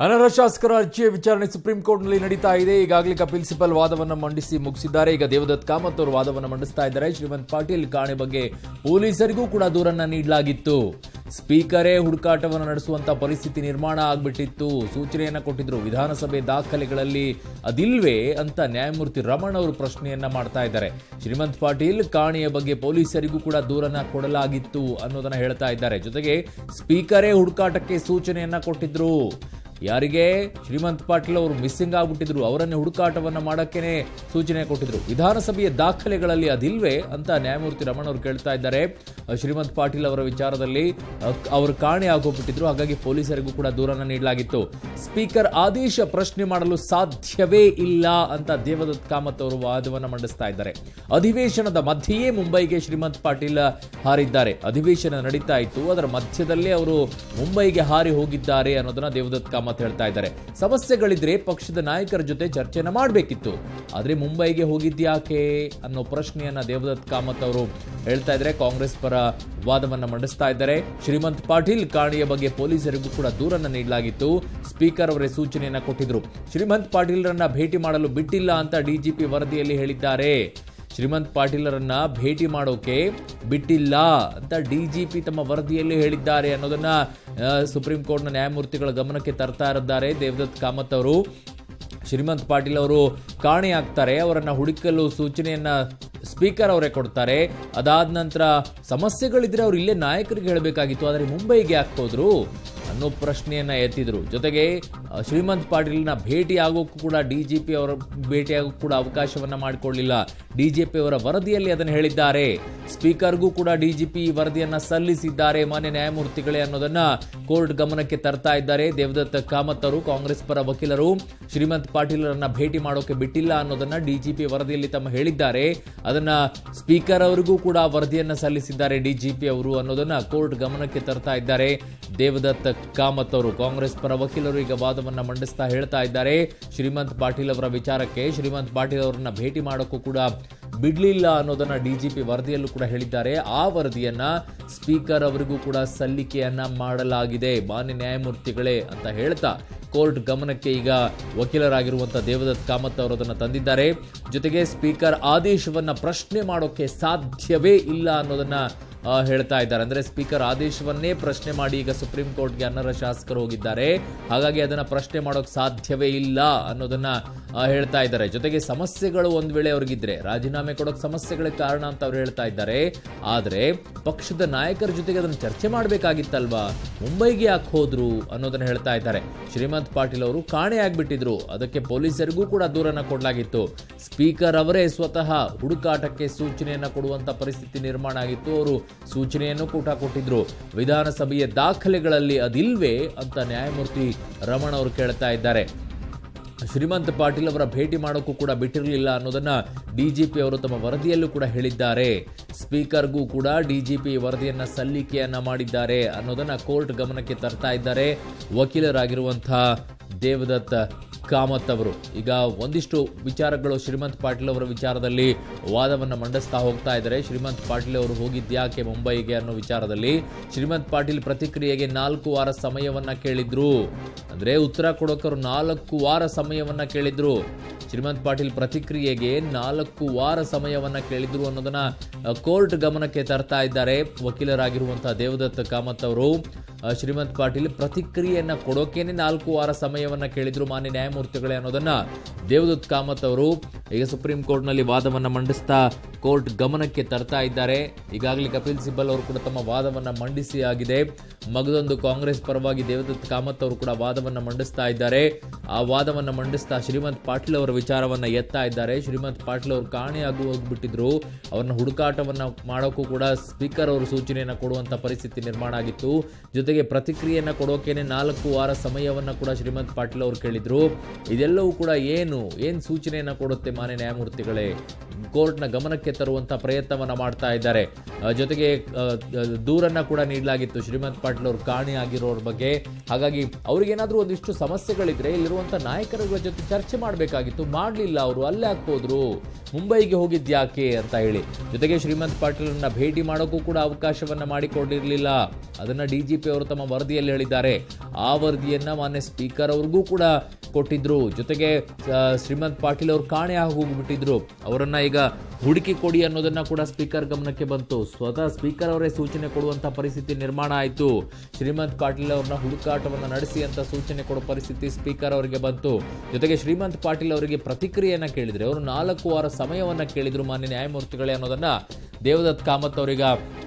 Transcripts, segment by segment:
ಅನರ್ಹ ಶಾಸಕರ ಅರ್ಜಿಯ ವಿಚಾರಣೆ ಸುಪ್ರೀಂ ಕೋರ್ಟ್ನಲ್ಲಿ ನಡೀತಾ ಇದೆ ಈಗಾಗಲೇ ಕಪಿಲ್ ಸಿಬಲ್ ವಾದವನ್ನು ಮಂಡಿಸಿ ಮುಗಿಸಿದ್ದಾರೆ ಈಗ ದೇವದತ್ ಕಾಮತ್ ಅವರು ವಾದವನ್ನು ಮಂಡಿಸ್ತಾ ಇದ್ದಾರೆ ಶ್ರೀಮಂತ್ ಪಾಟೀಲ್ ಕಾಣೆ ಬಗ್ಗೆ ಪೊಲೀಸರಿಗೂ ಕೂಡ ದೂರನ್ನ ನೀಡಲಾಗಿತ್ತು ಸ್ಪೀಕರೇ ಹುಡುಕಾಟವನ್ನು ನಡೆಸುವಂತ ಪರಿಸ್ಥಿತಿ ನಿರ್ಮಾಣ ಆಗ್ಬಿಟ್ಟಿತ್ತು ಸೂಚನೆಯನ್ನ ಕೊಟ್ಟಿದ್ರು ವಿಧಾನಸಭೆ ದಾಖಲೆಗಳಲ್ಲಿ ಅದಿಲ್ವೇ ಅಂತ ನ್ಯಾಯಮೂರ್ತಿ ರಮಣ್ ಅವರು ಪ್ರಶ್ನೆಯನ್ನ ಮಾಡ್ತಾ ಇದ್ದಾರೆ ಶ್ರೀಮಂತ್ ಪಾಟೀಲ್ ಕಾಣೆಯ ಬಗ್ಗೆ ಪೊಲೀಸರಿಗೂ ಕೂಡ ದೂರನ್ನ ಕೊಡಲಾಗಿತ್ತು ಅನ್ನೋದನ್ನ ಹೇಳ್ತಾ ಇದ್ದಾರೆ ಜೊತೆಗೆ ಸ್ಪೀಕರೇ ಹುಡುಕಾಟಕ್ಕೆ ಸೂಚನೆಯನ್ನ ಕೊಟ್ಟಿದ್ರು ಯಾರಿಗೆ ಶ್ರೀಮಂತ್ ಪಾಟೀಲ್ ಅವರು ಮಿಸ್ಸಿಂಗ್ ಆಗ್ಬಿಟ್ಟಿದ್ರು ಅವರನ್ನೇ ಹುಡುಕಾಟವನ್ನ ಮಾಡಕ್ಕೇನೆ ಸೂಚನೆ ಕೊಟ್ಟಿದ್ರು ವಿಧಾನಸಭೆಯ ದಾಖಲೆಗಳಲ್ಲಿ ಅದಿಲ್ವೇ ಅಂತ ನ್ಯಾಯಮೂರ್ತಿ ರಮಣ್ ಅವರು ಕೇಳ್ತಾ ಇದ್ದಾರೆ ಅಹ್, ಶ್ರೀಮಂತ್ ಪಾಟೀಲ್ ಅವರ ವಿಚಾರದಲ್ಲಿ ಅಹ್, ಅವರು ಕಾಣೆ ಆಗೋಗ್ಬಿಟ್ಟಿದ್ರು ಹಾಗಾಗಿ ಪೊಲೀಸರಿಗೂ ಕೂಡ ದೂರನ್ನ ನೀಡಲಾಗಿತ್ತು ಸ್ಪೀಕರ್ ಆದೇಶ ಪ್ರಶ್ನೆ ಮಾಡಲು ಸಾಧ್ಯವೇ ಇಲ್ಲ ಅಂತ ದೇವದತ್ ಕಾಮತ್ ಅವರು ವಾದವನ್ನ ಮಂಡಿಸ್ತಾ ಇದ್ದಾರೆ ಅಧಿವೇಶನದ ಮಧ್ಯೆಯೇ ಮುಂಬೈಗೆ ಶ್ರೀಮಂತ್ ಪಾಟೀಲ್ ಹಾರಿದ್ದಾರೆ ಅಧಿವೇಶನ ನಡೀತಾ ಇತ್ತು ಅದರ ಮಧ್ಯದಲ್ಲೇ ಅವರು ಮುಂಬೈಗೆ ಹಾರಿ ಹೋಗಿದ್ದಾರೆ ಅನ್ನೋದನ್ನ ದೇವದತ್ ಕಾಮತ್ ಹೇಳ್ತಾ ಇದ್ದಾರೆ ಸಮಸ್ಯೆಗಳಿದ್ರೆ ಪಕ್ಷದ ನಾಯಕರ ಜೊತೆ ಚರ್ಚೆನ ಮಾಡಬೇಕಿತ್ತು ಆದ್ರೆ ಮುಂಬೈಗೆ ಹೋಗಿದ್ಯಾಕೆ ಅನ್ನೋ ಪ್ರಶ್ನೆಯನ್ನ ದೇವದತ್ ಕಾಮತ್ ಅವರು ಹೇಳ್ತಾ ಇದ್ದಾರೆ ಕಾಂಗ್ರೆಸ್ ಪರ ವಾದವನ್ನ ಮಂಡಿಸ್ತಾ ಇದ್ದಾರೆ ಶ್ರೀಮಂತ್ ಪಾಟೀಲ್ ಕಾಣೆಯ ಬಗ್ಗೆ ಪೊಲೀಸರಿಗೂ ಕೂಡ ದೂರನ್ನ ನೀಡಲಾಗಿತ್ತು ಸ್ಪೀಕರ್ ಅವರೇ ಸೂಚನೆಯನ್ನ ಕೊಟ್ಟಿದ್ರು ಶ್ರೀಮಂತ್ ಪಾಟೀಲ್ರನ್ನ ಭೇಟಿ ಮಾಡಲು ಬಿಟ್ಟಿಲ್ಲ ಅಂತ ಡಿಜಿಪಿ ವರದಿಯಲ್ಲಿ ಹೇಳಿದ್ದಾರೆ ಶ್ರೀಮಂತ್ ಪಾಟೀಲರನ್ನ ಭೇಟಿ ಮಾಡೋಕೆ ಬಿಟ್ಟಿಲ್ಲ ಅಂತ ಡಿಜಿಪಿ ತಮ್ಮ ವರದಿಯಲ್ಲಿ ಹೇಳಿದ್ದಾರೆ ಅನ್ನೋದನ್ನ ಆ, ಸುಪ್ರೀಂ ಕೋರ್ಟ್ನ ನ್ಯಾಯಮೂರ್ತಿಗಳ ಗಮನಕ್ಕೆ ತರ್ತಾ ಇದ್ದಾರೆ ದೇವದತ್ ಕಾಮತ್ ಅವರು ಶ್ರೀಮಂತ್ ಪಾಟೀಲ್ ಅವರು ಕಾಣೆ ಆಗ್ತಾರೆ ಅವರನ್ನ ಹುಡುಕಲು ಸೂಚನೆಯನ್ನ ಸ್ಪೀಕರ್ ಅವರೇ ಕೊಡ್ತಾರೆ ಅದಾದ ನಂತರ ಸಮಸ್ಯೆಗಳಿದ್ರೆ ಅವ್ರು ಇಲ್ಲೇ ನಾಯಕರಿಗೆ ಹೇಳಬೇಕಾಗಿತ್ತು ಆದರೆ ಮುಂಬೈಗೆ ಯಾಕೆ ಹೋದ್ರು ಅನ್ನೋ ಪ್ರಶ್ನೆಯನ್ನ ಎತ್ತಿದ್ರು ಜೊತೆಗೆ ಆ, ಶ್ರೀಮಂತ್ ಪಾಟೀಲ್ನ ಭೇಟಿ ಆಗೋಕ್ಕೂ ಕೂಡ ಡಿಜಿಪಿ ಅವರ ಭೇಟಿ ಆಗೋಕ್ಕೂ ಕೂಡ ಅವಕಾಶವನ್ನ ಮಾಡಿಕೊಳ್ಳಿಲ್ಲ ಡಿಜಿಪಿ ಅವರ ವರದಿಯಲ್ಲಿ ಅದನ್ನು ಹೇಳಿದ್ದಾರೆ ಸ್ಪೀಕರ್ಗೂ ಕೂಡ ಡಿಜಿಪಿ ವರದಿಯನ್ನ ಸಲ್ಲಿಸಿದ್ದಾರೆ ಮಾನ್ಯ ನ್ಯಾಯಮೂರ್ತಿಗಳೇ ಅನ್ನೋದನ್ನ ಕೋರ್ಟ್ ಗಮನಕ್ಕೆ ತರ್ತಾ ಇದ್ದಾರೆ ದೇವದತ್ ಕಾಮತ್ ಅವರು ಕಾಂಗ್ರೆಸ್ ಪರ ವಕೀಲರು ಶ್ರೀಮಂತ್ ಪಾಟೀಲರನ್ನ ಭೇಟಿ ಮಾಡೋಕೆ ಬಿಟ್ಟಿಲ್ಲ ಅನ್ನೋದನ್ನ ಡಿಜಿಪಿ ವರದಿಯಲ್ಲಿ ತಮ್ಮ ಹೇಳಿದ್ದಾರೆ ಅದನ್ನ ಸ್ಪೀಕರ್ ಅವರಿಗೂ ಕೂಡ ವರದಿಯನ್ನ ಸಲ್ಲಿಸಿದ್ದಾರೆ ಡಿಜಿಪಿ ಅವರು ಅನ್ನೋದನ್ನ ಕೋರ್ಟ್ ಗಮನಕ್ಕೆ ತರ್ತಾ ಇದ್ದಾರೆ ದೇವದತ್ ಕಾಮತ್ ಅವರು ಕಾಂಗ್ರೆಸ್ ಪರ ವಕೀಲರು ಈಗ ವಾದವನ್ನ ಮಂಡಿಸ್ತಾ ಹೇಳ್ತಾ ಇದ್ದಾರೆ ಶ್ರೀಮಂತ್ ಪಾಟೀಲ್ ಅವರ ವಿಚಾರಕ್ಕೆ ಶ್ರೀಮಂತ್ ಪಾಟೀಲ್ ಅವರನ್ನ ಭೇಟಿ ಮಾಡೋಕ್ಕೂ ಕೂಡ ಬಿಡ್ಲಿಲ್ಲ ಅನ್ನೋದನ್ನ ಡಿಜಿಪಿ ವರದಿಯಲ್ಲೂ ಕೂಡ ಹೇಳಿದ್ದಾರೆ ಆ ವರದಿಯನ್ನ ಸ್ಪೀಕರ್ ಅವರಿಗೂ ಕೂಡ ಸಲ್ಲಿಕೆಯನ್ನ ಮಾಡಲಾಗಿದೆ ಮಾನ್ಯ ನ್ಯಾಯಮೂರ್ತಿಗಳೇ ಅಂತ ಹೇಳ್ತಾ ಕೋರ್ಟ್ ಗಮನಕ್ಕೆ ಈಗ ವಕೀಲರಾಗಿರುವಂತಹ ದೇವದತ್ ಕಾಮತ್ ಅವರು ಅದನ್ನ ತಂದಿದ್ದಾರೆ ಜೊತೆಗೆ ಸ್ಪೀಕರ್ ಆದೇಶವನ್ನ ಪ್ರಶ್ನೆ ಮಾಡೋಕೆ ಸಾಧ್ಯವೇ ಇಲ್ಲ ಅನ್ನೋದನ್ನ ಆ, ಹೇಳ್ತಾ ಇದ್ದಾರೆ ಅಂದ್ರೆ ಸ್ಪೀಕರ್ ಆದೇಶವನ್ನೇ ಪ್ರಶ್ನೆ ಮಾಡಿ ಈಗ ಸುಪ್ರೀಂ ಕೋರ್ಟ್ಗೆ ಅನರ್ಹ ಶಾಸಕರು ಹೋಗಿದ್ದಾರೆ ಹಾಗಾಗಿ ಅದನ್ನ ಪ್ರಶ್ನೆ ಮಾಡೋಕೆ ಸಾಧ್ಯವೇ ಇಲ್ಲ ಅನ್ನೋದನ್ನ ಆ, ಹೇಳ್ತಾ ಇದ್ದಾರೆ ಜೊತೆಗೆ ಸಮಸ್ಯೆಗಳು ಒಂದ್ ವೇಳೆ ಅವ್ರಿಗಿದ್ರೆ ರಾಜೀನಾಮೆ ಕೊಡೋಕೆ ಸಮಸ್ಯೆಗಳಿಗೆ ಕಾರಣ ಅಂತ ಅವ್ರು ಹೇಳ್ತಾ ಇದ್ದಾರೆ ಆದ್ರೆ ಪಕ್ಷದ ನಾಯಕರ ಜೊತೆಗೆ ಅದನ್ನ ಚರ್ಚೆ ಮಾಡಬೇಕಾಗಿತ್ತಲ್ವಾ ಮುಂಬೈಗೆ ಯಾಕೆ ಹೋದ್ರು ಅನ್ನೋದನ್ನ ಹೇಳ್ತಾ ಇದ್ದಾರೆ ಶ್ರೀಮಂತ್ ಪಾಟೀಲ್ ಅವರು ಕಾಣೆ ಆಗ್ಬಿಟ್ಟಿದ್ರು ಅದಕ್ಕೆ ಪೊಲೀಸರಿಗೂ ಕೂಡ ದೂರನ್ನ ಕೊಡಲಾಗಿತ್ತು ಸ್ಪೀಕರ್ ಅವರೇ ಸ್ವತಃ ಹುಡುಕಾಟಕ್ಕೆ ಸೂಚನೆಯನ್ನ ಕೊಡುವಂತ ಪರಿಸ್ಥಿತಿ ನಿರ್ಮಾಣ ಆಗಿತ್ತು ಅವರು ಸೂಚನೆಯನ್ನು ಕೂಡ ಕೊಟ್ಟಿದ್ರು ವಿಧಾನಸಭೆಯ ದಾಖಲೆಗಳಲ್ಲಿ ಅದಿಲ್ವೇ ಅಂತ ನ್ಯಾಯಮೂರ್ತಿ ರಮಣ ಅವರು ಕೇಳ್ತಾ ಇದ್ದಾರೆ ಶ್ರೀಮಂತ್ ಪಾಟೀಲ್ ಅವರ ಭೇಟಿ ಮಾಡೋಕ್ಕೂ ಕೂಡ ಬಿಟ್ಟಿರಲಿಲ್ಲ ಅನ್ನೋದನ್ನ ಡಿಜಿಪಿ ಅವರು ತಮ್ಮ ವರದಿಯಲ್ಲೂ ಕೂಡ ಹೇಳಿದ್ದಾರೆ ಸ್ಪೀಕರ್ಗೂ ಕೂಡ ಡಿಜಿಪಿ ವರದಿಯನ್ನ ಸಲ್ಲಿಕೆಯನ್ನ ಮಾಡಿದ್ದಾರೆ ಅನ್ನೋದನ್ನ ಕೋರ್ಟ್ ಗಮನಕ್ಕೆ ತರ್ತಾ ಇದ್ದಾರೆ ವಕೀಲರಾಗಿರುವಂತಹ ದೇವದತ್ ಕಾಮತ್ ಅವರು ಈಗ ಒಂದಿಷ್ಟು ವಿಚಾರಗಳು ಶ್ರೀಮಂತ್ ಪಾಟೀಲ್ ಅವರ ವಿಚಾರದಲ್ಲಿ ವಾದವನ್ನು ಮಂಡಿಸ್ತಾ ಹೋಗ್ತಾ ಇದ್ದಾರೆ ಶ್ರೀಮಂತ್ ಪಾಟೀಲ್ ಅವರು ಹೋಗಿದ್ಯಾಕೆ ಮುಂಬೈಗೆ ಅನ್ನೋ ವಿಚಾರದಲ್ಲಿ ಶ್ರೀಮಂತ್ ಪಾಟೀಲ್ ಪ್ರತಿಕ್ರಿಯೆಗೆ ನಾಲ್ಕು ವಾರ ಸಮಯವನ್ನ ಕೇಳಿದ್ರು ಅಂದ್ರೆ ಉತ್ತರ ಕೊಡೋಕೆ ಅವರು ನಾಲ್ಕು ವಾರ ಸಮಯವನ್ನ ಕೇಳಿದ್ರು ಶ್ರೀಮಂತ್ ಪಾಟೀಲ್ ಪ್ರತಿಕ್ರಿಯೆಗೆ ನಾಲ್ಕು ವಾರ ಸಮಯವನ್ನ ಕೇಳಿದ್ರು ಅನ್ನೋದನ್ನ ಅಹ್, ಕೋರ್ಟ್ ಗಮನಕ್ಕೆ ತರ್ತಾ ಇದ್ದಾರೆ ವಕೀಲರಾಗಿರುವಂತಹ ದೇವದತ್ ಕಾಮತ್ ಅವರು ಅಹ್, ಶ್ರೀಮಂತ್ ಪಾಟೀಲ್ ಪ್ರತಿಕ್ರಿಯೆಯನ್ನ ಕೊಡೋಕೇನೆ ನಾಲ್ಕು ವಾರ ಸಮಯವನ್ನ ಕೇಳಿದ್ರು ಮಾನ್ಯ ನ್ಯಾಯಮೂರ್ತಿಗಳೇ ಅನ್ನೋದನ್ನ ದೇವದತ್ ಕಾಮತ್ ಅವರು ಈಗ ಸುಪ್ರೀಂ ಕೋರ್ಟ್ನಲ್ಲಿ ವಾದವನ್ನ ಮಂಡಿಸ್ತಾ ಕೋರ್ಟ್ ಗಮನಕ್ಕೆ ತರ್ತಾ ಇದ್ದಾರೆ ಈಗಾಗಲೇ ಕಪಿಲ್ ಸಿಬ್ಬಲ್ ಅವರು ಕೂಡ ತಮ್ಮ ವಾದವನ್ನ ಮಂಡಿಸಿ ಆಗಿದೆ ಮಗದೊಂದು ಕಾಂಗ್ರೆಸ್ ಪರವಾಗಿ ದೇವದತ್ ಕಾಮತ್ ಅವರು ಕೂಡ ವಾದವನ್ನ ಮಂಡಿಸ್ತಾ ಇದ್ದಾರೆ ಆ ವಾದವನ್ನ ಮಂಡಿಸ್ತಾ ಶ್ರೀಮಂತ್ ಪಾಟೀಲ್ ಅವರ ವಿಚಾರವನ್ನ ಎತ್ತಾ ಇದ್ದಾರೆ ಶ್ರೀಮಂತ್ ಪಾಟೀಲ್ ಅವರು ಕಾಣೆಯಾಗಿ ಹೋಗ್ಬಿಟ್ಟಿದ್ರು ಅವ್ರನ್ನ ಹುಡುಕಾಟವನ್ನ ಮಾಡೋಕ್ಕೂ ಕೂಡ ಸ್ಪೀಕರ್ ಅವರು ಸೂಚನೆಯನ್ನ ಕೊಡುವಂತ ಪರಿಸ್ಥಿತಿ ನಿರ್ಮಾಣ ಆಗಿತ್ತು ಜೊತೆಗೆ ಪ್ರತಿಕ್ರಿಯೆಯನ್ನ ಕೊಡೋಕೆನೆ ನಾಲ್ಕು ವಾರ ಸಮಯವನ್ನ ಕೂಡ ಶ್ರೀಮಂತ್ ಪಾಟೀಲ್ ಅವರು ಕೇಳಿದ್ರು ಇದೆಲ್ಲವೂ ಕೂಡ ಏನು ಏನ್ ಸೂಚನೆಯನ್ನ ಕೊಡುತ್ತೆ ಮಾನ್ಯ ನ್ಯಾಯಮೂರ್ತಿಗಳೇ ಕೋರ್ಟ್ನ ಗಮನಕ್ಕೆ ತರುವಂತ ಪ್ರಯತ್ನವನ್ನ ಮಾಡ್ತಾ ಇದ್ದಾರೆ ಆ, ಜೊತೆಗೆ ಆ, ಆ, ದೂರನ್ನ ಕೂಡ ನೀಡಲಾಗಿತ್ತು ಶ್ರೀಮಂತ್ ಪಾಟೀಲ್ ಪಾಟೀಲ್ ಅವರು ಕಾಣೆಯಾಗಿರೋರ ಬಗ್ಗೆ ಹಾಗಾಗಿ ಅವ್ರಿಗೇನಾದ್ರೂ ಒಂದಿಷ್ಟು ಸಮಸ್ಯೆಗಳಿದ್ರೆ ಇಲ್ಲಿರುವಂಥ ನಾಯಕರುಗಳ ಜೊತೆ ಚರ್ಚೆ ಮಾಡಬೇಕಾಗಿತ್ತು ಮಾಡಲಿಲ್ಲ ಅವರು ಅಲ್ಲೇ ಯಾಕೆ ಹೋದ್ರು ಮುಂಬೈಗೆ ಹೋಗಿದ್ಯಾಕೆ ಅಂತ ಹೇಳಿ ಜೊತೆಗೆ ಶ್ರೀಮಂತ್ ಪಾಟೀಲ್ರನ್ನ ಭೇಟಿ ಮಾಡೋಕ್ಕೂ ಕೂಡ ಅವಕಾಶವನ್ನ ಮಾಡಿಕೊಂಡಿರಲಿಲ್ಲ ಅದನ್ನ ಡಿ ಜಿ ಪಿ ಅವರು ತಮ್ಮ ವರದಿಯಲ್ಲಿ ಹೇಳಿದ್ದಾರೆ ಆ ವರದಿಯನ್ನ ಮಾನ್ಯ ಸ್ಪೀಕರ್ ಅವ್ರಿಗೂ ಕೂಡ ಕೊಟ್ಟಿದ್ರು ಜೊತೆಗೆ ಆ, ಶ್ರೀಮಂತ್ ಪಾಟೀಲ್ ಅವರು ಕಾಣೆ ಆಗಿ ಹೋಗ್ಬಿಟ್ಟಿದ್ರು ಅವರನ್ನ ಈಗ ಹುಡುಕಿ ಕೊಡಿ ಅನ್ನೋದನ್ನ ಕೂಡ ಸ್ಪೀಕರ್ ಗಮನಕ್ಕೆ ಬಂತು ಸ್ವತಃ ಸ್ಪೀಕರ್ ಅವರೇ ಸೂಚನೆ ಕೊಡುವಂತ ಪರಿಸ್ಥಿತಿ ನಿರ್ಮಾಣ ಆಯಿತು ಶ್ರೀಮಂತ್ ಪಾಟೀಲ್ ಅವ್ರನ್ನ ಹುಡುಕಾಟವನ್ನ ನಡೆಸಿ ಅಂತ ಸೂಚನೆ ಕೊಡೋ ಪರಿಸ್ಥಿತಿ ಸ್ಪೀಕರ್ ಅವರಿಗೆ ಬಂತು ಜೊತೆಗೆ ಶ್ರೀಮಂತ್ ಪಾಟೀಲ್ ಅವರಿಗೆ ಪ್ರತಿಕ್ರಿಯೆಯನ್ನ ಕೇಳಿದ್ರೆ ಅವರು ನಾಲ್ಕು ವಾರ ಸಮಯವನ್ನ ಕೇಳಿದ್ರು ಮಾನ್ಯ ನ್ಯಾಯಮೂರ್ತಿಗಳೇ ಅನ್ನೋದನ್ನ ದೇವದತ್ ಕಾಮತ್ ಅವರೀಗ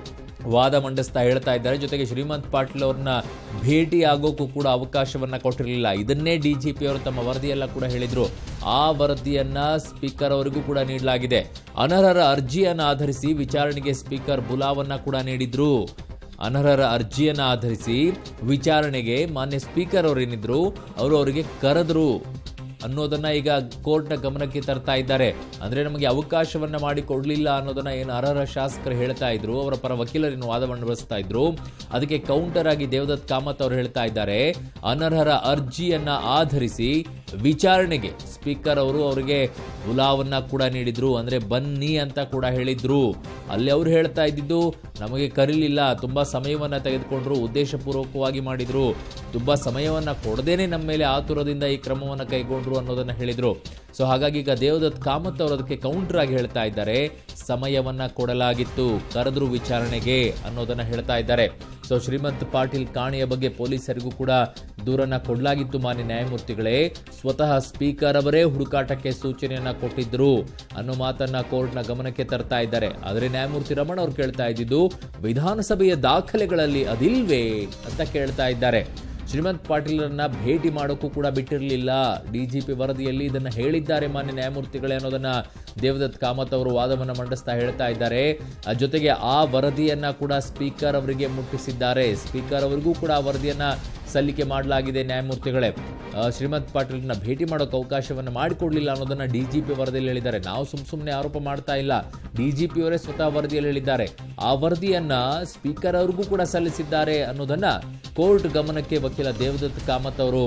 ವಾದ ಮಂಡಿಸ್ತಾ ಹೇಳ್ತಾ ಇದ್ದಾರೆ ಜೊತೆಗೆ ಶ್ರೀಮಂತ್ ಪಾಟೀಲ್ ಅವ್ರನ್ನ ಭೇಟಿ ಆಗೋಕ್ಕೂ ಕೂಡ ಅವಕಾಶವನ್ನ ಕೊಟ್ಟಿರಲಿಲ್ಲ ಇದನ್ನೇ ಡಿ ಜಿ ಪಿ ಅವರು ತಮ್ಮ ವರದಿಯೆಲ್ಲ ಕೂಡ ಹೇಳಿದ್ರು ಆ ವರದಿಯನ್ನ ಸ್ಪೀಕರ್ ಅವರಿಗೂ ಕೂಡ ನೀಡಲಾಗಿದೆ ಅನರ್ಹರ ಅರ್ಜಿಯನ್ನ ಆಧರಿಸಿ ವಿಚಾರಣೆಗೆ ಸ್ಪೀಕರ್ ಬುಲಾವನ್ನ ಕೂಡ ನೀಡಿದ್ರು ಅನರ್ಹರ ಅರ್ಜಿಯನ್ನ ಆಧರಿಸಿ ವಿಚಾರಣೆಗೆ ಮಾನ್ಯ ಸ್ಪೀಕರ್ ಅವರು ಏನಿದ್ರು ಅವರು ಅವರಿಗೆ ಕರೆದ್ರು ಅನ್ನೋದನ್ನ ಈಗ ಕೋರ್ಟ್ನ ಗಮನಕ್ಕೆ ತರ್ತಾ ಇದ್ದಾರೆ ಅಂದ್ರೆ ನಮಗೆ ಅವಕಾಶವನ್ನ ಮಾಡಿ ಕೊಡ್ಲಿಲ್ಲ ಅನ್ನೋದನ್ನ ಏನು ಅರ್ಹರ ಶಾಸಕರು ಹೇಳ್ತಾ ಇದ್ರು ಅವರ ಪರ ವಕೀಲರಿನ ವಾದ ಮಂಡಿಸ್ತಾ ಇದ್ರು ಅದಕ್ಕೆ ಕೌಂಟರ್ ಆಗಿ ದೇವದತ್ ಕಾಮತ್ ಅವರು ಹೇಳ್ತಾ ಇದ್ದಾರೆ ಅನರ್ಹರ ಅರ್ಜಿಯನ್ನ ಆಧರಿಸಿ ವಿಚಾರಣೆಗೆ ಸ್ಪೀಕರ್ ಅವರು ಅವರಿಗೆ ಬುಲಾವನ್ನ ಕೂಡ ನೀಡಿದ್ರು ಅಂದ್ರೆ ಬನ್ನಿ ಅಂತ ಕೂಡ ಹೇಳಿದ್ರು ಅಲ್ಲಿ ಅವ್ರು ಹೇಳ್ತಾ ಇದ್ದಿದ್ದು ನಮಗೆ ಕರೀಲಿಲ್ಲ ತುಂಬಾ ಸಮಯವನ್ನ ತೆಗೆದುಕೊಂಡ್ರು ಉದ್ದೇಶಪೂರ್ವಕವಾಗಿ ಮಾಡಿದ್ರು ತುಂಬಾ ಸಮಯವನ್ನ ಕೊಡದೇನೆ ನಮ್ಮ ಮೇಲೆ ಆತುರದಿಂದ ಈ ಕ್ರಮವನ್ನ ಕೈಗೊಂಡ್ರು ಅನ್ನೋದನ್ನ ಹೇಳಿದ್ರು ಸೊ ಹಾಗಾಗಿ ಈಗ ದೇವದತ್ ಕಾಮತ್ ಅವರು ಅದಕ್ಕೆ ಕೌಂಟರ್ ಆಗಿ ಹೇಳ್ತಾ ಇದ್ದಾರೆ ಸಮಯವನ್ನ ಕೊಡಲಾಗಿತ್ತು ಕರೆದ್ರು ವಿಚಾರಣೆಗೆ ಅನ್ನೋದನ್ನ ಹೇಳ್ತಾ ಇದ್ದಾರೆ ಸೊ ಶ್ರೀಮಂತ್ ಪಾಟೀಲ್ ಕಾಣೆಯ ಬಗ್ಗೆ ಪೊಲೀಸರಿಗೂ ಕೂಡ ದೂರನ್ನ ಕೊಡಲಾಗಿತ್ತು ಮಾನ್ಯ ನ್ಯಾಯಮೂರ್ತಿಗಳೇ ಸ್ವತಃ ಸ್ಪೀಕರ್ ಅವರೇ ಹುಡುಕಾಟಕ್ಕೆ ಸೂಚನೆಯನ್ನ ಕೊಟ್ಟಿದ್ರು ಅನ್ನೋ ಮಾತನ್ನ ಕೋರ್ಟ್ನ ಗಮನಕ್ಕೆ ತರ್ತಾ ಇದ್ದಾರೆ ಆದರೆ ನ್ಯಾಯಮೂರ್ತಿ ರಮಣ ಅವ್ರು ಕೇಳ್ತಾ ಇದ್ದಿದ್ದು ವಿಧಾನಸಭೆಯ ದಾಖಲೆಗಳಲ್ಲಿ ಅದಿಲ್ವೇ ಅಂತ ಕೇಳ್ತಾ ಇದ್ದಾರೆ ಶ್ರೀಮಂತ್ ಪಾಟೀಲರನ್ನ ಭೇಟಿ ಮಾಡೋಕ್ಕೂ ಕೂಡ ಬಿಟ್ಟಿರಲಿಲ್ಲ ಡಿಜಿಪಿ ವರದಿಯಲ್ಲಿ ಇದನ್ನ ಹೇಳಿದ್ದಾರೆ ಮಾನ್ಯ ನ್ಯಾಯಮೂರ್ತಿಗಳೇ ಅನ್ನೋದನ್ನ ದೇವದತ್ ಕಾಮತ್ ಅವರು ವಾದವನ್ನ ಮಂಡಿಸ್ತಾ ಹೇಳ್ತಾ ಇದ್ದಾರೆ ಆ ಜೊತೆಗೆ ಆ ವರದಿಯನ್ನ ಕೂಡ ಸ್ಪೀಕರ್ ಅವರಿಗೆ ಮುಟ್ಟಿಸಿದ್ದಾರೆ ಸ್ಪೀಕರ್ ಅವರಿಗೂ ಕೂಡ ಆ ವರದಿಯನ್ನ ಸಲ್ಲಿಕೆ ಮಾಡಲಾಗಿದೆ ನ್ಯಾಯಮೂರ್ತಿಗಳೇ ಆ, ಶ್ರೀಮಂತ್ ಪಾಟೀಲ್ನ ಭೇಟಿ ಮಾಡೋಕೆ ಅವಕಾಶವನ್ನು ಮಾಡಿಕೊಡ್ಲಿಲ್ಲ ಅನ್ನೋದನ್ನ ಡಿಜಿಪಿ ವರದಿಯಲ್ಲಿ ಹೇಳಿದ್ದಾರೆ ನಾವು ಸುಮ್ ಸುಮ್ಮನೆ ಆರೋಪ ಮಾಡ್ತಾ ಇಲ್ಲ ಡಿಜಿಪಿ ಅವರೇ ಸ್ವತಃ ವರದಿಯಲ್ಲಿ ಹೇಳಿದ್ದಾರೆ ಆ ವರದಿಯನ್ನ ಸ್ಪೀಕರ್ ಅವ್ರಿಗೂ ಕೂಡ ಸಲ್ಲಿಸಿದ್ದಾರೆ ಅನ್ನೋದನ್ನ ಕೋರ್ಟ್ ಗಮನಕ್ಕೆ ವಕೀಲ ದೇವದತ್ ಕಾಮತ್ ಅವರು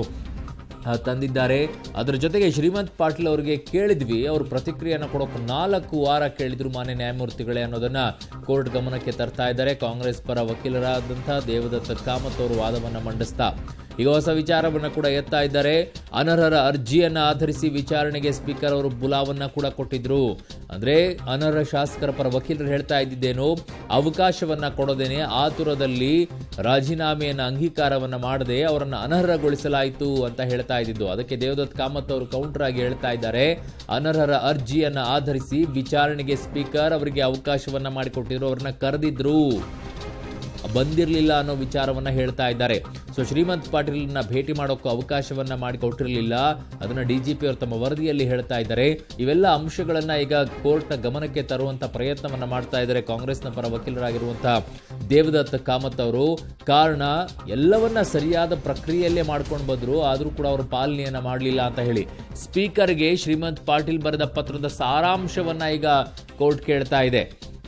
ಆ, ತಂದಿದ್ದಾರೆ ಅದರ ಜೊತೆಗೆ ಶ್ರೀಮಂತ್ ಪಾಟೀಲ್ ಅವರಿಗೆ ಕೇಳಿದ್ವಿ ಅವರು ಪ್ರತಿಕ್ರಿಯೆಯನ್ನು ಕೊಡೋಕೆ ನಾಲ್ಕು ವಾರ ಕೇಳಿದ್ರು ಮಾನ್ಯ ನ್ಯಾಯಮೂರ್ತಿಗಳೇ ಅನ್ನೋದನ್ನ ಕೋರ್ಟ್ ಗಮನಕ್ಕೆ ತರ್ತಾ ಇದ್ದಾರೆ ಕಾಂಗ್ರೆಸ್ ಪರ ವಕೀಲರಾದಂಥ ದೇವದತ್ತ ಕಾಮತ್ ಅವರು ವಾದವನ್ನ ಮಂಡಿಸ್ತಾ ಈಗ ಹೊಸ ವಿಚಾರವನ್ನ ಕೂಡ ಎತ್ತಾ ಇದ್ದಾರೆ ಅನರ್ಹರ ಅರ್ಜಿಯನ್ನ ಆಧರಿಸಿ ವಿಚಾರಣೆಗೆ ಸ್ಪೀಕರ್ ಅವರು ಬುಲಾವನ್ನ ಕೂಡ ಕೊಟ್ಟಿದ್ರು ಅಂದ್ರೆ ಅನರ್ಹ ಶಾಸಕರ ಪರ ವಕೀಲರು ಹೇಳ್ತಾ ಇದ್ದಿದ್ದೇನು ಅವಕಾಶವನ್ನ ಕೊಡದೇನೆ ಆತುರದಲ್ಲಿ ರಾಜೀನಾಮೆಯನ್ನ ಅಂಗೀಕಾರವನ್ನ ಮಾಡದೆ ಅವರನ್ನ ಅನರ್ಹಗೊಳಿಸಲಾಯಿತು ಅಂತ ಹೇಳ್ತಾ ಇದ್ದಿದ್ದು ಅದಕ್ಕೆ ದೇವದತ್ ಕಾಮತ್ ಅವರು ಕೌಂಟರ್ ಆಗಿ ಹೇಳ್ತಾ ಇದ್ದಾರೆ ಅನರ್ಹರ ಅರ್ಜಿಯನ್ನ ಆಧರಿಸಿ ವಿಚಾರಣೆಗೆ ಸ್ಪೀಕರ್ ಅವರಿಗೆ ಅವಕಾಶವನ್ನ ಮಾಡಿಕೊಟ್ಟಿದ್ರು ಅವ್ರನ್ನ ಕರೆದಿದ್ರು ಬಂದಿರಲಿಲ್ಲ ಅನ್ನೋ ವಿಚಾರವನ್ನ ಹೇಳ್ತಾ ಇದ್ದಾರೆ ಸೊ ಶ್ರೀಮಂತ್ ಪಾಟೀಲ್ನ ಭೇಟಿ ಮಾಡೋಕ್ಕೂ ಅವಕಾಶವನ್ನ ಮಾಡಿಕೊಟ್ಟಿರಲಿಲ್ಲ ಅದನ್ನ ಡಿಜಿಪಿ ಅವರು ತಮ್ಮ ವರದಿಯಲ್ಲಿ ಹೇಳ್ತಾ ಇದ್ದಾರೆ ಇವೆಲ್ಲ ಅಂಶಗಳನ್ನ ಈಗ ಕೋರ್ಟ್ನ ಗಮನಕ್ಕೆ ತರುವಂತ ಪ್ರಯತ್ನವನ್ನ ಮಾಡ್ತಾ ಇದ್ದಾರೆ ಕಾಂಗ್ರೆಸ್ನ ಪರ ವಕೀಲರಾಗಿರುವಂತಹ ದೇವದತ್ ಕಾಮತ್ ಅವರು ಕಾರಣ ಎಲ್ಲವನ್ನ ಸರಿಯಾದ ಪ್ರಕ್ರಿಯೆಯಲ್ಲೇ ಮಾಡ್ಕೊಂಡು ಬಂದ್ರು ಆದ್ರೂ ಕೂಡ ಅವರು ಪಾಲನೆಯನ್ನ ಮಾಡಲಿಲ್ಲ ಅಂತ ಹೇಳಿ ಸ್ಪೀಕರ್ಗೆ ಶ್ರೀಮಂತ್ ಪಾಟೀಲ್ ಬರೆದ ಪತ್ರದ ಸಾರಾಂಶವನ್ನ ಈಗ ಕೋರ್ಟ್ ಕೇಳ್ತಾ ಇದೆ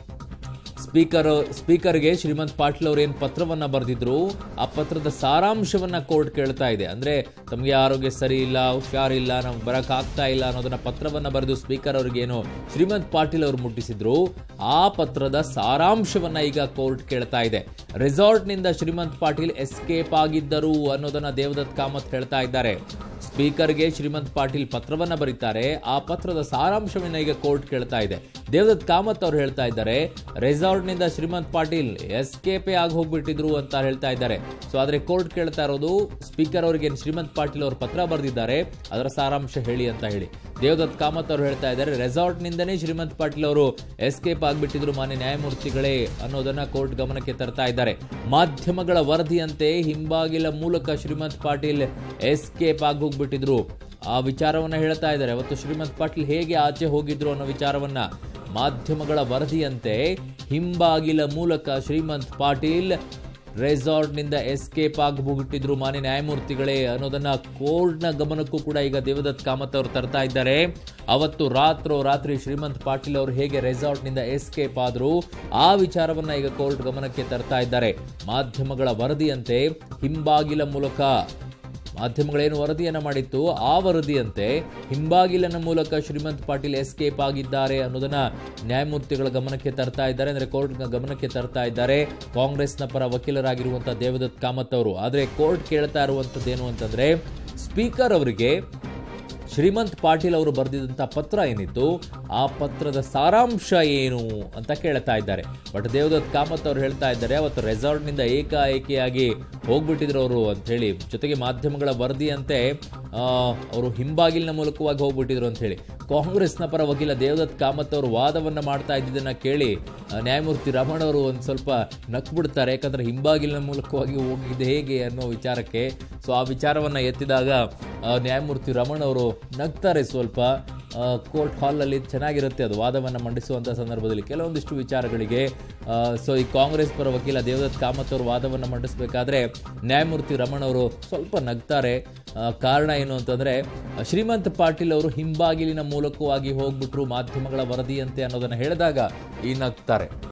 ಸ್ಪೀಕರ್ ಸ್ಪೀಕರ್ಗೆ ಶ್ರೀಮಂತ್ ಪಾಟೀಲ್ ಅವರು ಏನು ಪತ್ರವನ್ನ ಬರೆದಿದ್ರು ಆ ಪತ್ರದ ಸಾರಾಂಶವನ್ನ ಕೋರ್ಟ್ ಕೇಳ್ತಾ ಇದೆ ಅಂದ್ರೆ ತಮಗೆ ಆರೋಗ್ಯ ಸರಿ ಇಲ್ಲ ಹುಷಾರಿಲ್ಲ ನಮ್ಗೆ ಬರಕ್ ಆಗ್ತಾ ಇಲ್ಲ ಅನ್ನೋದನ್ನ ಪತ್ರವನ್ನ ಬರೆದು ಸ್ಪೀಕರ್ ಅವ್ರಿಗೆ ಏನು ಶ್ರೀಮಂತ್ ಪಾಟೀಲ್ ಅವರು ಮುಟ್ಟಿಸಿದ್ರು ಆ ಪತ್ರದ ಸಾರಾಂಶವನ್ನ ಈಗ ಕೋರ್ಟ್ ಕೇಳ್ತಾ ಇದೆ ರೆಸಾರ್ಟ್ ನಿಂದ ಶ್ರೀಮಂತ್ ಪಾಟೀಲ್ ಎಸ್ಕೇಪ್ ಆಗಿದ್ದರು ಅನ್ನೋದನ್ನ ದೇವದತ್ ಕಾಮತ್ ಹೇಳ್ತಾ ಇದ್ದಾರೆ ಸ್ಪೀಕರ್ಗೆ ಶ್ರೀಮಂತ್ ಪಾಟೀಲ್ ಪತ್ರವನ್ನ ಬರೀತಾರೆ ಆ ಪತ್ರದ ಸಾರಾಂಶವನ್ನ ಈಗ ಕೋರ್ಟ್ ಕೇಳ್ತಾ ಇದೆ ದೇವದತ್ ಕಾಮತ್ ಅವ್ರು ಹೇಳ್ತಾ ಇದ್ದಾರೆ ರೆಸಾರ್ಟ್ ನಿಂದ ಶ್ರೀಮಂತ್ ಪಾಟೀಲ್ ಎಸ್ಕೇಪೇ ಆಗಿ ಹೋಗ್ಬಿಟ್ಟಿದ್ರು ಅಂತ ಹೇಳ್ತಾ ಇದ್ದಾರೆ ಸೊ ಆದ್ರೆ ಕೋರ್ಟ್ ಕೇಳ್ತಾ ಇರೋದು ಸ್ಪೀಕರ್ ಅವರಿಗೆ ಶ್ರೀಮಂತ್ ಪಾಟೀಲ್ ಅವರು ಪತ್ರ ಬರೆದಿದ್ದಾರೆ ಅದರ ಸಾರಾಂಶ ಹೇಳಿ ಅಂತ ಹೇಳಿ ದೇವದತ್ ಕಾಮತ್ ಅವರು ಹೇಳ್ತಾ ಇದ್ದಾರೆ ರೆಸಾರ್ಟ್ ನಿಂದನೇ ಶ್ರೀಮಂತ್ ಪಾಟೀಲ್ ಅವರು ಎಸ್ಕೇಪ್ ಆಗ್ಬಿಟ್ಟಿದ್ರು ಮಾನ್ಯ ನ್ಯಾಯಮೂರ್ತಿಗಳೇ ಅನ್ನೋದನ್ನ ಕೋರ್ಟ್ ಗಮನಕ್ಕೆ ತರ್ತಾ ಇದ್ದಾರೆ ಮಾಧ್ಯಮಗಳ ವರದಿಯಂತೆ ಹಿಂಬಾಗಿಲ ಮೂಲಕ ಶ್ರೀಮಂತ್ ಪಾಟೀಲ್ ಎಸ್ಕೇಪ್ ಆಗಿ ಹೋಗ್ಬಿಟ್ಟಿದ್ರು ಆ ವಿಚಾರವನ್ನ ಹೇಳ್ತಾ ಇದ್ದಾರೆ ಅವತ್ತು ಶ್ರೀಮಂತ್ ಪಾಟೀಲ್ ಹೇಗೆ ಆಚೆ ಹೋಗಿದ್ರು ಅನ್ನೋ ವಿಚಾರವನ್ನ ಮಾಧ್ಯಮಗಳ ವರದಿಯಂತೆ ಹಿಂಬಾಗಿಲ ಮೂಲಕ ಶ್ರೀಮಂತ್ ಪಾಟೀಲ್ ರೆಸಾರ್ಟ್ನಿಂದ ಎಸ್ಕೇಪ್ ಆಗಿಬಿಟ್ಟಿದ್ರು ಮಾನ್ಯ ನ್ಯಾಯಮೂರ್ತಿಗಳೇ ಅನ್ನೋದನ್ನ ಕೋರ್ಟ್ನ ಗಮನಕ್ಕೂ ಕೂಡ ಈಗ ದೇವದತ್ ಕಾಮತ್ ಅವರು ತರ್ತಾ ಇದ್ದಾರೆ ಅವತ್ತು ರಾತ್ರೋ ರಾತ್ರಿ ಶ್ರೀಮಂತ್ ಪಾಟೀಲ್ ಅವರು ಹೇಗೆ ರೆಸಾರ್ಟ್ನಿಂದ ಎಸ್ಕೇಪ್ ಆದ್ರು ಆ ವಿಚಾರವನ್ನ ಈಗ ಕೋರ್ಟ್ ಗಮನಕ್ಕೆ ತರ್ತಾ ಇದ್ದಾರೆ ಮಾಧ್ಯಮಗಳ ವರದಿಯಂತೆ ಹಿಂಬಾಗಿಲ ಮೂಲಕ ಮಾಧ್ಯಮಗಳೇನು ವರದಿಯನ್ನ ಮಾಡಿತ್ತು ಆ ವರದಿಯಂತೆ ಹಿಂಬಾಗಿಲನ ಮೂಲಕ ಶ್ರೀಮಂತ್ ಪಾಟೀಲ್ ಎಸ್ಕೇಪ್ ಆಗಿದ್ದಾರೆ ಅನ್ನೋದನ್ನ ನ್ಯಾಯಮೂರ್ತಿಗಳ ಗಮನಕ್ಕೆ ತರ್ತಾ ಇದ್ದಾರೆ ಅಂದ್ರೆ ಕೋರ್ಟ್ ಗಮನಕ್ಕೆ ತರ್ತಾ ಇದ್ದಾರೆ ಕಾಂಗ್ರೆಸ್ನ ಪರ ವಕೀಲರಾಗಿರುವಂತಹ ದೇವದತ್ ಕಾಮತ್ ಅವರು ಆದ್ರೆ ಕೋರ್ಟ್ ಕೇಳ್ತಾ ಇರುವಂತದ್ದೇನು ಅಂತಂದ್ರೆ ಸ್ಪೀಕರ್ ಅವರಿಗೆ ಶ್ರೀಮಂತ್ ಪಾಟೀಲ್ ಅವರು ಬರೆದಿದ್ದಂಥ ಪತ್ರ ಏನಿತ್ತು ಆ ಪತ್ರದ ಸಾರಾಂಶ ಏನು ಅಂತ ಕೇಳ್ತಾ ಇದ್ದಾರೆ ಬಟ್ ದೇವದತ್ ಕಾಮತ್ ಅವರು ಹೇಳ್ತಾ ಇದ್ದಾರೆ ಅವತ್ತು ರೆಸಾರ್ಟ್ನಿಂದ ಏಕಾಏಕಿಯಾಗಿ ಹೋಗ್ಬಿಟ್ಟಿದ್ರು ಅವರು ಅಂತ ಹೇಳಿ ಜೊತೆಗೆ ಮಾಧ್ಯಮಗಳ ವರದಿಯಂತೆ ಆ, ಅವರು ಹಿಂಬಾಗಿಲಿನ ಮೂಲಕವಾಗಿ ಹೋಗ್ಬಿಟ್ಟಿದ್ರು ಅಂತ ಹೇಳಿ ಕಾಂಗ್ರೆಸ್ನ ಪರ ವಕೀಲ ದೇವದತ್ ಕಾಮತ್ ಅವರು ವಾದವನ್ನ ಮಾಡ್ತಾ ಇದ್ದಿದ್ದನ್ನ ಕೇಳಿ ಆ, ನ್ಯಾಯಮೂರ್ತಿ ರಮಣ ಅವರು ಒಂದು ಸ್ವಲ್ಪ ನಕ್ಬಿಡ್ತಾರೆ ಯಾಕಂದ್ರೆ ಹಿಂಬಾಗಿಲಿನ ಮೂಲಕವಾಗಿ ಹೋಗಿದ್ದು ಹೇಗೆ ಅನ್ನೋ ವಿಚಾರಕ್ಕೆ ಸೊ ಆ ವಿಚಾರವನ್ನ ಎತ್ತಿದಾಗ ಆ, ನ್ಯಾಯಮೂರ್ತಿ ರಮಣ ಅವರು ನಗ್ತಾರೆ ಸ್ವಲ್ಪ ಕೋರ್ಟ್ ಹಾಲಲ್ಲಿ ಚೆನ್ನಾಗಿರುತ್ತೆ ಅದು ವಾದವನ್ನು ಮಂಡಿಸುವಂಥ ಸಂದರ್ಭದಲ್ಲಿ ಕೆಲವೊಂದಿಷ್ಟು ವಿಚಾರಗಳಿಗೆ ಸೊ ಈ ಕಾಂಗ್ರೆಸ್ ಪರ ವಕೀಲ ದೇವದತ್ ಕಾಮತ್ ಅವರು ವಾದವನ್ನು ಮಂಡಿಸಬೇಕಾದ್ರೆ ನ್ಯಾಯಮೂರ್ತಿ ರಮಣ ಅವರು ಸ್ವಲ್ಪ ನಗ್ತಾರೆ ಆ, ಕಾರಣ ಏನು ಅಂತಂದ್ರೆ ಶ್ರೀಮಂತ್ ಪಾಟೀಲ್ ಅವರು ಹಿಂಬಾಗಿಲಿನ ಮೂಲಕವಾಗಿ ಹೋಗ್ಬಿಟ್ರು ಮಾಧ್ಯಮಗಳ ವರದಿಯಂತೆ ಅನ್ನೋದನ್ನ ಹೇಳಿದಾಗ ಈ ನಗ್ತಾರೆ